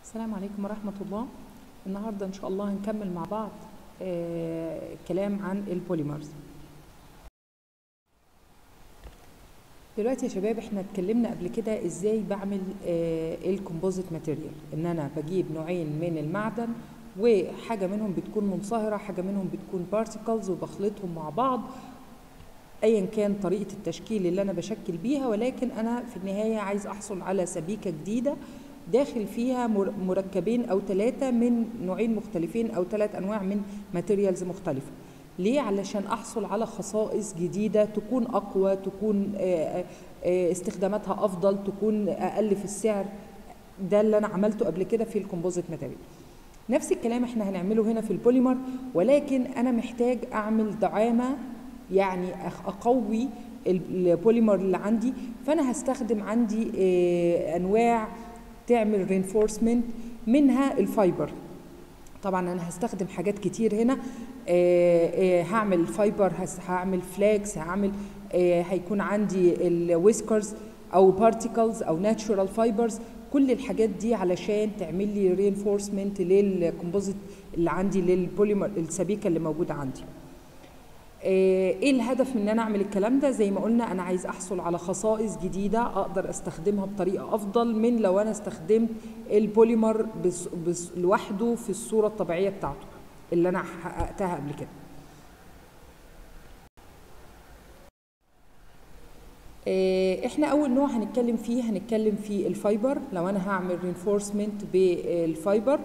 السلام عليكم ورحمة الله النهاردة إن شاء الله هنكمل مع بعض آه كلام عن البوليمرز دلوقتي يا شباب احنا اتكلمنا قبل كده ازاي بعمل آه الكومبوزيت ماتيريال ان انا بجيب نوعين من المعدن وحاجة منهم بتكون منصهرة حاجة منهم بتكون بارتيكلز وبخلطهم مع بعض ايا كان طريقة التشكيل اللي انا بشكل بيها ولكن انا في النهاية عايز احصل على سبيكة جديدة داخل فيها مركبين او ثلاثه من نوعين مختلفين او ثلاث انواع من ماتيريالز مختلفه ليه علشان احصل على خصائص جديده تكون اقوى تكون استخداماتها افضل تكون اقل في السعر ده اللي انا عملته قبل كده في الكومبوزيت ماتيريال نفس الكلام احنا هنعمله هنا في البوليمر ولكن انا محتاج اعمل دعامه يعني اقوي البوليمر اللي عندي فانا هستخدم عندي انواع تعمل رينفورسمنت منها الفايبر طبعا انا هستخدم حاجات كتير هنا آآ آآ هعمل فايبر هعمل فلاكس هعمل هيكون عندي الويسكرز او بارتيكلز او ناتشورال فايبرز كل الحاجات دي علشان تعمل لي رينفورسمنت للكومبوزيت اللي عندي للبوليمر السبيكه اللي موجوده عندي ايه الهدف من ان انا اعمل الكلام ده زي ما قلنا انا عايز احصل على خصائص جديده اقدر استخدمها بطريقه افضل من لو انا استخدمت البوليمر بس بس لوحده في الصوره الطبيعيه بتاعته اللي انا حققتها قبل كده احنا اول نوع هنتكلم فيه هنتكلم في الفايبر لو انا هعمل رينفورسمنت بالفايبر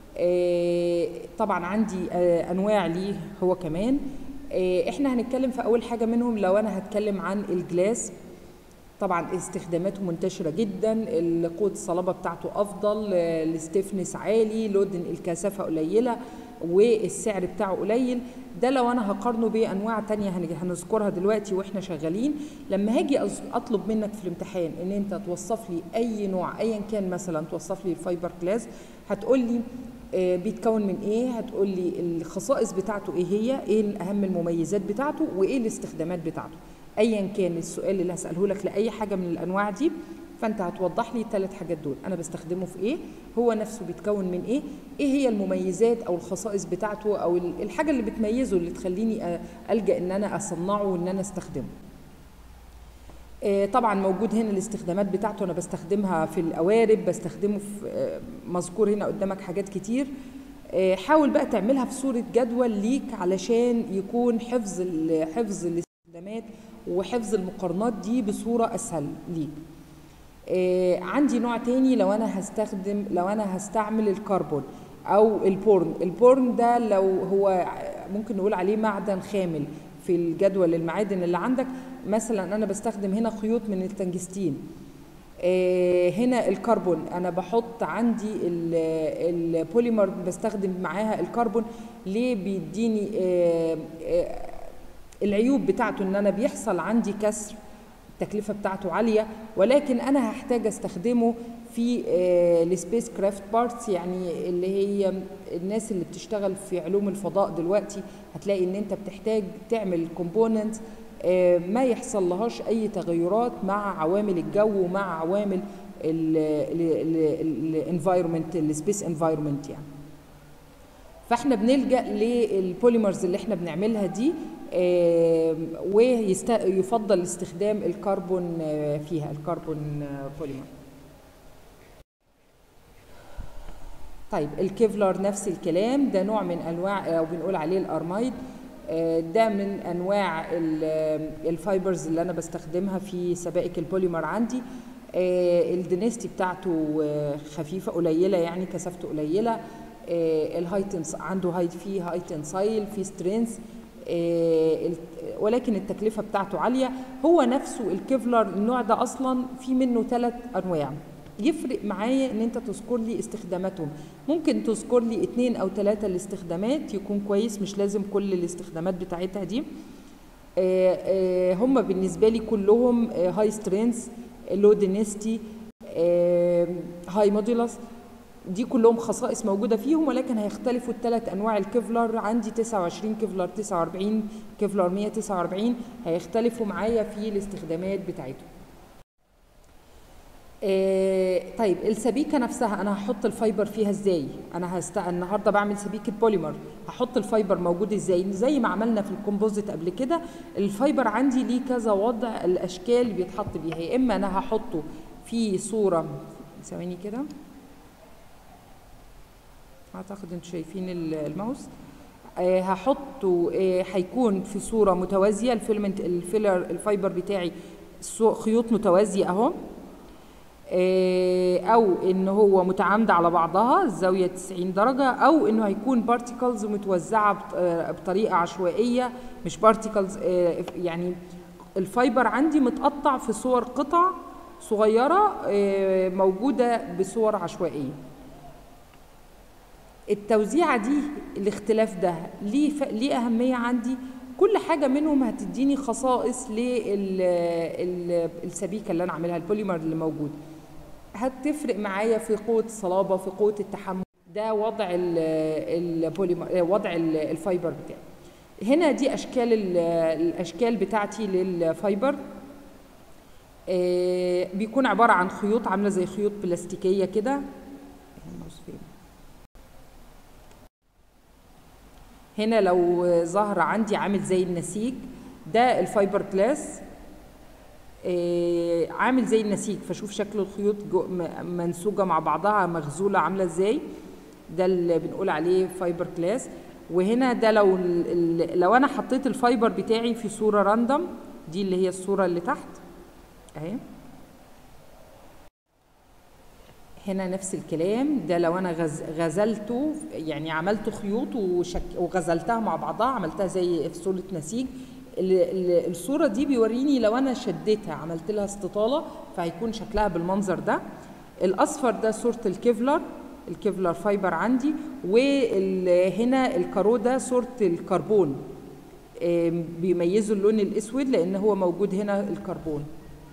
طبعا عندي انواع ليه هو كمان احنا هنتكلم في اول حاجه منهم لو انا هتكلم عن الجلاس طبعا استخداماته منتشره جدا قوه الصلابه بتاعته افضل الستيفنس عالي لود الكثافه قليله والسعر بتاعه قليل ده لو انا هقارنه بانواع تانية هنذكرها دلوقتي واحنا شغالين لما هاجي اطلب منك في الامتحان ان انت توصف لي اي نوع ايا كان مثلا توصف لي الفايبر جلاس هتقول لي بيتكون من ايه هتقول لي الخصائص بتاعته ايه هي ايه اهم المميزات بتاعته وايه الاستخدامات بتاعته ايا كان السؤال اللي هساله لك لاي حاجه من الانواع دي فانت هتوضح لي الثلاث حاجات دول انا بستخدمه في ايه هو نفسه بيتكون من ايه ايه هي المميزات او الخصائص بتاعته او الحاجه اللي بتميزه اللي تخليني الجا ان انا اصنعه وان انا استخدمه طبعا موجود هنا الاستخدامات بتاعته انا بستخدمها في القوارب بستخدمه في مذكور هنا قدامك حاجات كتير حاول بقى تعملها في صوره جدول ليك علشان يكون حفظ حفظ الاستخدامات وحفظ المقارنات دي بصوره اسهل ليك عندي نوع تاني لو انا هستخدم لو انا هستعمل الكربون او البورن البورن ده لو هو ممكن نقول عليه معدن خامل في الجدول المعادن اللي عندك مثلا انا بستخدم هنا خيوط من التنجستين آه هنا الكربون انا بحط عندي البوليمر بستخدم معاها الكربون ليه بيديني آه آه العيوب بتاعته ان انا بيحصل عندي كسر التكلفه بتاعته عاليه ولكن انا هحتاج استخدمه في السبيس كرافت بارتس يعني اللي هي الناس اللي بتشتغل في علوم الفضاء دلوقتي هتلاقي ان انت بتحتاج تعمل كومبوننت ما يحصل لهاش اي تغيرات مع عوامل الجو ومع عوامل الانفايرمنت السبيس انفايرمنت يعني فاحنا بنلجا للبوليمرز اللي احنا بنعملها دي ويفضل استخدام الكربون فيها الكربون بوليمر طيب الكيفلر نفس الكلام ده نوع من انواع او بنقول عليه الارمايد ده من انواع الفايبرز اللي انا بستخدمها في سبائك البوليمر عندي الدنستي بتاعته خفيفه قليله يعني كثافته قليله الهايتنس عنده هاي فيه هاي تنسايل في سترينث ولكن التكلفه بتاعته عاليه هو نفسه الكيفلر النوع ده اصلا في منه ثلاث انواع يفرق معايا ان انت تذكر لي استخداماتهم ممكن تذكر لي اتنين او ثلاثة الاستخدامات يكون كويس مش لازم كل الاستخدامات بتاعتها دي هم بالنسبة لي كلهم هاي سترينث لو دينستي هاي مودولس دي كلهم خصائص موجوده فيهم ولكن هيختلفوا الثلاث انواع الكيفلر عندي 29 كيفلر 49 كيفلر 149 هيختلفوا معايا في الاستخدامات بتاعتهم آه طيب السبيكه نفسها انا هحط الفايبر فيها ازاي انا هست... النهارده بعمل سبيكه بوليمر هحط الفايبر موجود ازاي زي ما عملنا في الكومبوزيت قبل كده الفايبر عندي ليه كذا وضع الاشكال اللي بيتحط بيها يا اما انا هحطه في صوره ثواني كده اعتقد انتوا شايفين الماوس آه هحطه آه هيكون في صوره متوازيه الفيلمنت الفيلر الفايبر بتاعي خيوط متوازيه اهو او ان هو متعامده على بعضها الزاويه 90 درجه او انه هيكون بارتيكلز متوزعه بطريقه عشوائيه مش بارتيكلز يعني الفايبر عندي متقطع في صور قطع صغيره موجوده بصور عشوائيه التوزيعه دي الاختلاف ده ليه ف... ليه اهميه عندي كل حاجه منهم هتديني خصائص للسبيكه اللي انا عاملها البوليمر اللي موجود هتفرق معايا في قوه الصلابه في قوه التحمل ده وضع البوليمر وضع الفايبر بتاعي هنا دي اشكال الاشكال بتاعتي للفايبر بيكون عباره عن خيوط عامله زي خيوط بلاستيكيه كده هنا لو ظهر عندي عامل زي النسيج ده الفايبر جلاس آه عامل زي النسيج فشوف شكل الخيوط منسوجه مع بعضها مغزوله عامله ازاي ده اللي بنقول عليه فايبر جلاس وهنا ده لو لو انا حطيت الفايبر بتاعي في صوره راندوم دي اللي هي الصوره اللي تحت اهي هنا نفس الكلام ده لو انا غز غزلته يعني عملت خيوط وشك وغزلتها مع بعضها عملتها زي في صوره نسيج الصوره دي بيوريني لو انا شديتها عملت لها استطاله فهيكون شكلها بالمنظر ده الاصفر ده صوره الكيفلر الكيفلر فايبر عندي وهنا الكارو ده صوره الكربون بيميزوا اللون الاسود لان هو موجود هنا الكربون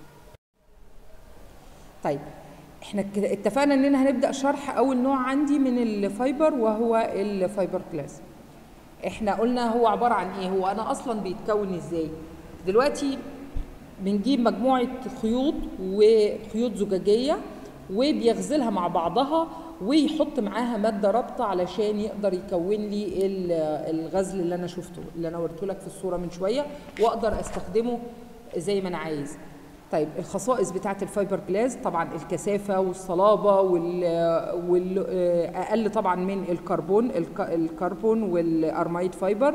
طيب احنا اتفقنا اننا هنبدا شرح اول نوع عندي من الفايبر وهو الفايبر كلاس احنا قلنا هو عباره عن ايه هو انا اصلا بيتكون ازاي دلوقتي بنجيب مجموعه خيوط وخيوط زجاجيه وبيغزلها مع بعضها ويحط معاها ماده رابطه علشان يقدر يكون لي الغزل اللي انا شفته اللي انا وريته لك في الصوره من شويه واقدر استخدمه زي ما انا عايز طيب الخصائص بتاعه الفايبر جلاس طبعا الكثافه والصلابه وال والاقل طبعا من الكربون الكربون والارمايد فايبر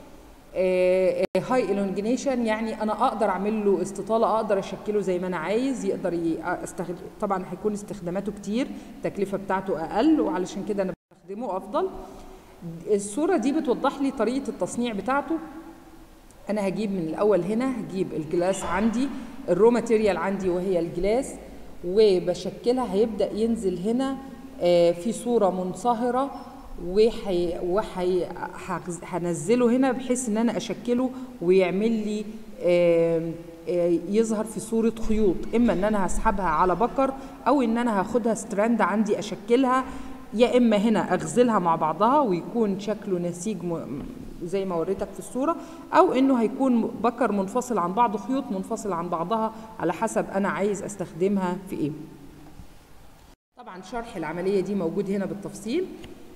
هاي الونجينيشن يعني انا اقدر اعمل له استطاله اقدر اشكله زي ما انا عايز يقدر استخدم طبعا هيكون استخداماته كتير التكلفه بتاعته اقل وعلشان كده انا بستخدمه افضل الصوره دي بتوضح لي طريقه التصنيع بتاعته انا هجيب من الاول هنا هجيب الجلاس عندي الرو ماتيريال عندي وهي الجلاس وبشكلها هيبدا ينزل هنا في صوره منصهره وحي وحي هنزله هنا بحيث ان انا اشكله ويعمل لي يظهر في صوره خيوط اما ان انا هسحبها على بكر او ان انا هاخدها ستراند عندي اشكلها يا اما هنا اغزلها مع بعضها ويكون شكله نسيج زي ما وريتك في الصوره او انه هيكون بكر منفصل عن بعض خيوط منفصل عن بعضها على حسب انا عايز استخدمها في ايه طبعا شرح العمليه دي موجود هنا بالتفصيل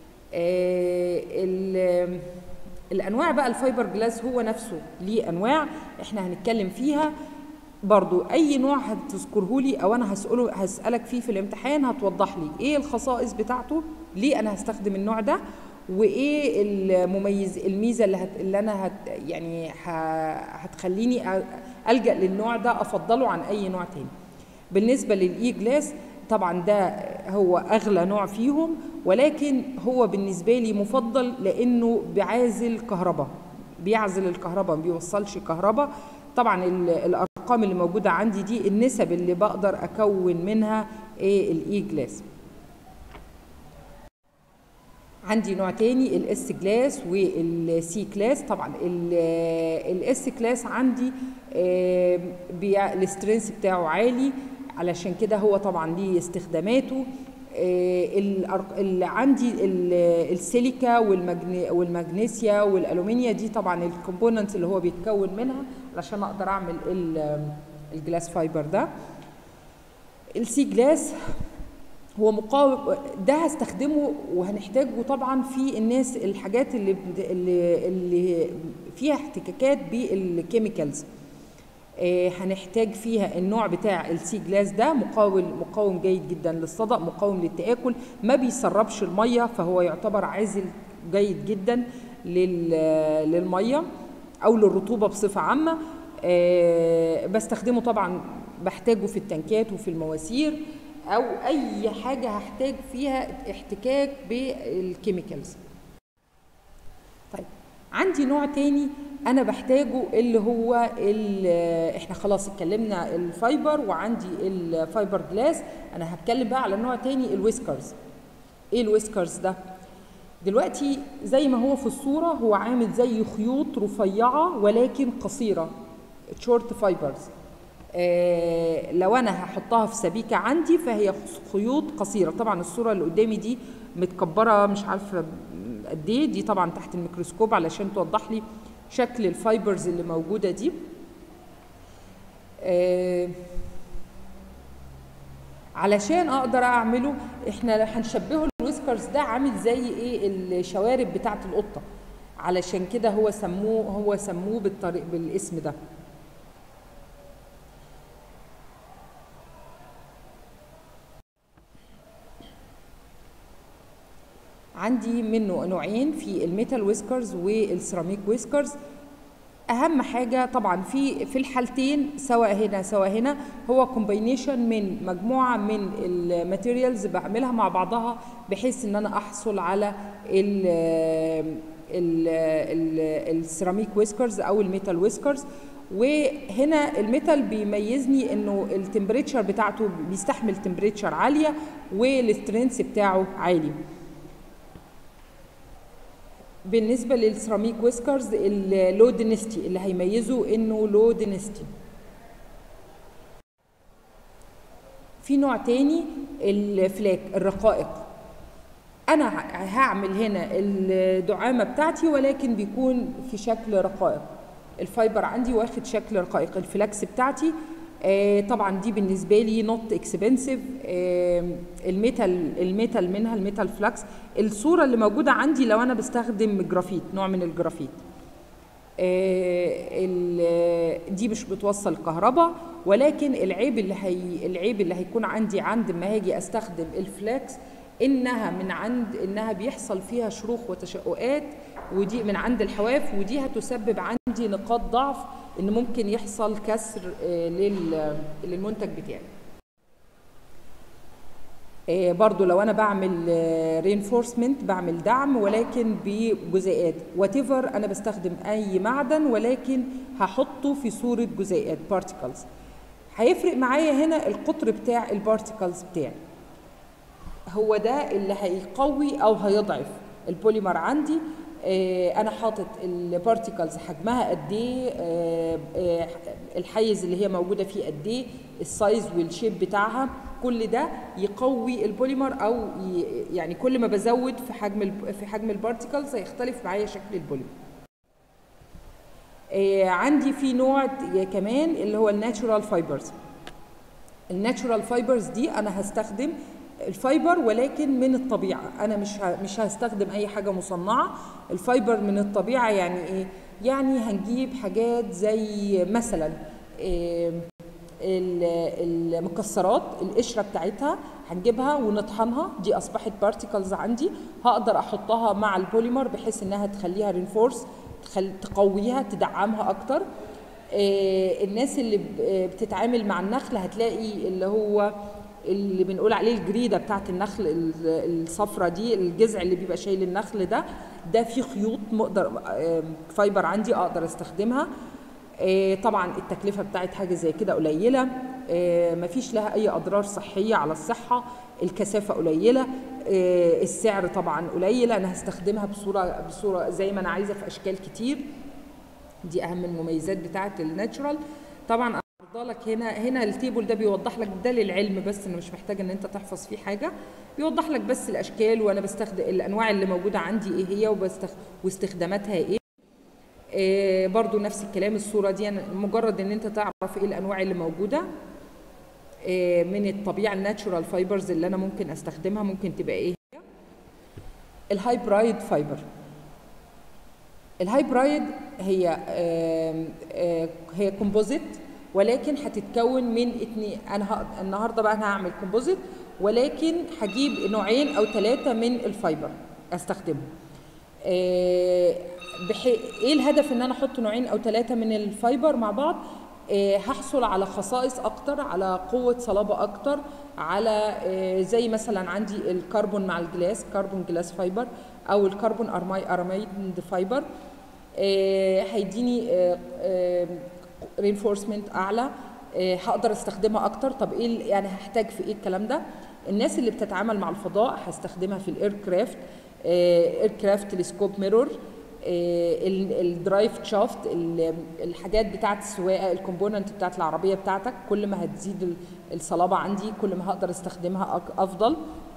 آه الانواع بقى الفايبر جلاس هو نفسه ليه انواع احنا هنتكلم فيها برضو اي نوع هتذكره لي او انا هساله هسالك فيه في الامتحان هتوضح لي ايه الخصائص بتاعته ليه انا هستخدم النوع ده وايه المميز الميزه اللي, هت اللي انا هت يعني هتخليني الجا للنوع ده افضله عن اي نوع تاني بالنسبه للاي جلاس طبعا ده هو اغلى نوع فيهم ولكن هو بالنسبه لي مفضل لانه بيعازل كهرباء بيعزل الكهرباء ما بيوصلش كهرباء طبعا الارقام اللي موجوده عندي دي النسب اللي بقدر اكون منها ايه الاي جلاس عندي نوع تاني الاس كلاس والسي كلاس طبعا الاس كلاس عندي السترينث بتاعه عالي علشان كده هو طبعا ليه استخداماته اللي عندي السيليكا والمغنيسيا والالومنيا دي طبعا الكومبوننتس اللي هو بيتكون منها علشان اقدر اعمل الجلاس فايبر ده السي جلاس هو مقاوم ده هستخدمه وهنحتاجه طبعا في الناس الحاجات اللي اللي, اللي فيها احتكاكات بالكيميكالز آه، هنحتاج فيها النوع بتاع السي جلاس ده مقاوم مقاوم جيد جدا للصدأ مقاوم للتآكل ما بيسربش المية فهو يعتبر عازل جيد جدا لل- للمية أو للرطوبة بصفة عامة آه، بستخدمه طبعا بحتاجه في التنكات وفي المواسير أو أي حاجة هحتاج فيها احتكاك بالكيميكالز طيب عندي نوع تاني انا بحتاجه اللي هو ال- احنا خلاص اتكلمنا الفايبر وعندي الفايبر جلاس انا هتكلم بقى على نوع تاني الويسكرز ايه الويسكرز ده دلوقتي زي ما هو في الصورة هو عامل زي خيوط رفيعة ولكن قصيرة شورت فايبرز آه لو انا هحطها في سبيكة عندي فهي خيوط قصيرة طبعا الصورة اللي قدامي دي متكبرة مش عارفة قد ايه دي طبعا تحت الميكروسكوب علشان توضح لي شكل الفايبرز اللي موجودة دي آه علشان اقدر اعمله احنا هنشبهه الويسكرز ده عامل زي ايه الشوارب بتاعه القطه علشان كده هو سموه هو سموه بالطريق بالاسم ده عندي منه نوعين في الميتال ويسكرز والسيراميك ويسكرز اهم حاجه طبعا في في الحالتين سواء هنا سواء هنا هو كومباينيشن من مجموعه من الماتيريالز بعملها مع بعضها بحيث ان انا احصل على ال ال السيراميك ويسكرز او الميتال ويسكرز وهنا الميتال بيميزني انه التمبريتشر بتاعته بيستحمل تمبريتشر عاليه والسترينث بتاعه عالي بالنسبه للسيراميك ويسكرز اللو دينستي اللي هيميزه انه لو دينستي في نوع تاني الفلاك الرقائق انا هعمل هنا الدعامه بتاعتي ولكن بيكون في شكل رقائق الفايبر عندي واخد شكل رقائق الفلاكس بتاعتي آه طبعا دي بالنسبه لي نوت اكسبنسيف آه الميتال الميتال منها الميتال فلاكس الصوره اللي موجوده عندي لو انا بستخدم جرافيت نوع من الجرافيت آه دي مش بتوصل كهرباء ولكن العيب اللي هي العيب اللي هيكون عندي عند ما هاجي استخدم الفلاكس انها من عند انها بيحصل فيها شروخ وتشققات ودي من عند الحواف ودي هتسبب عندي نقاط ضعف ان ممكن يحصل كسر للمنتج بتاعي برضو لو انا بعمل رينفورسمنت بعمل دعم ولكن بجزيئات واتيفر انا بستخدم اي معدن ولكن هحطه في صوره جزيئات بارتيكلز هيفرق معايا هنا القطر بتاع البارتيكلز بتاعي هو ده اللي هيقوي او هيضعف البوليمر عندي انا حاطط البارتيكلز حجمها قد ايه الحيز اللي هي موجوده فيه قد ايه السايز والشيب بتاعها كل ده يقوي البوليمر او يعني كل ما بزود في حجم في حجم البارتيكلز هيختلف معايا شكل البوليمر عندي في نوع كمان اللي هو الناتشورال فايبرز الناتشورال فايبرز دي انا هستخدم الفايبر ولكن من الطبيعه انا مش مش هستخدم اي حاجه مصنعه الفايبر من الطبيعه يعني ايه يعني هنجيب حاجات زي مثلا إيه المكسرات القشره بتاعتها هنجيبها ونطحنها دي اصبحت بارتيكلز عندي هقدر احطها مع البوليمر بحيث انها تخليها رينفورس تخل... تقويها تدعمها اكتر إيه الناس اللي بتتعامل مع النخل هتلاقي اللي هو اللي بنقول عليه الجريده بتاعت النخل الصفرة دي الجذع اللي بيبقى شايل النخل ده ده فيه خيوط مقدر فايبر عندي اقدر استخدمها طبعا التكلفه بتاعت حاجه زي كده قليله مفيش لها اي اضرار صحيه على الصحه الكثافه قليله السعر طبعا قليل انا هستخدمها بصوره بصوره زي ما انا عايزه في اشكال كتير دي اهم المميزات بتاعت الناتشورال طبعا لك هنا هنا التيبل ده بيوضح لك ده للعلم بس انا مش محتاجه ان انت تحفظ فيه حاجه بيوضح لك بس الاشكال وانا بستخدم الانواع اللي موجوده عندي ايه هي وبستخ... واستخداماتها ايه آه برضو نفس الكلام الصوره دي أنا مجرد ان انت تعرف ايه الانواع اللي موجوده آه، من الطبيعه الناتشورال فايبرز اللي انا ممكن استخدمها ممكن تبقى ايه هي الهايبرايد فايبر الهايبرايد هي آم، آه، هي كومبوزيت ولكن هتتكون من اتنين انا ه- النهارده بقى انا هعمل كومبوزيت ولكن هجيب نوعين او ثلاثه من الفايبر استخدمهم آه، بحي... ايه الهدف ان انا احط نوعين او ثلاثه من الفايبر مع بعض آه، هحصل على خصائص اكتر على قوه صلابه اكتر على آه، زي مثلا عندي الكربون مع الجلاس كربون جلاس فايبر او الكربون ارماي اراميد فايبر آه، هيديني رينفورسمنت اعلى آه، هقدر استخدمها اكتر طب ايه ال- يعني هحتاج في ايه الكلام ده الناس اللي بتتعامل مع الفضاء هستخدمها في الاير كرافت اير كرافت تلسكوب ميرور الدرايف شافت الحاجات بتاعه السواقه الكومبوننت بتاعه العربيه بتاعتك كل ما هتزيد ال- الصلابه عندي كل ما هقدر استخدمها أك- افضل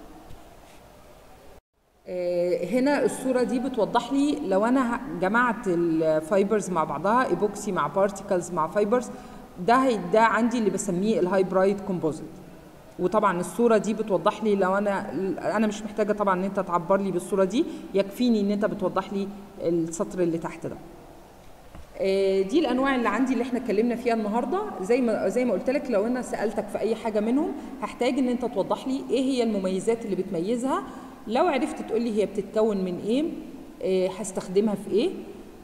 آه، هنا الصورة دي بتوضح لي لو أنا ه- جمعت الفايبرز مع بعضها ايبوكسي مع بارتيكلز مع فايبرز ده هي- ده عندي اللي بسميه الهايبرايد كومبوزيت وطبعا الصورة دي بتوضح لي لو أنا أنا مش محتاجة طبعا إن أنت تعبر لي بالصورة دي يكفيني إن أنت بتوضح لي السطر اللي تحت ده آه، دي الانواع اللي عندي اللي احنا اتكلمنا فيها النهارده زي ما زي ما قلت لك لو انا سالتك في اي حاجه منهم هحتاج ان انت توضح لي ايه هي المميزات اللي بتميزها لو عرفت تقول لي هي بتتكون من ايه آه، هستخدمها في ايه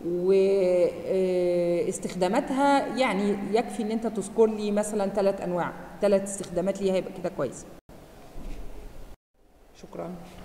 واستخداماتها يعني يكفي ان انت تذكر لي مثلا ثلاث انواع ثلاث استخدامات ليها يبقى كده كويس شكرا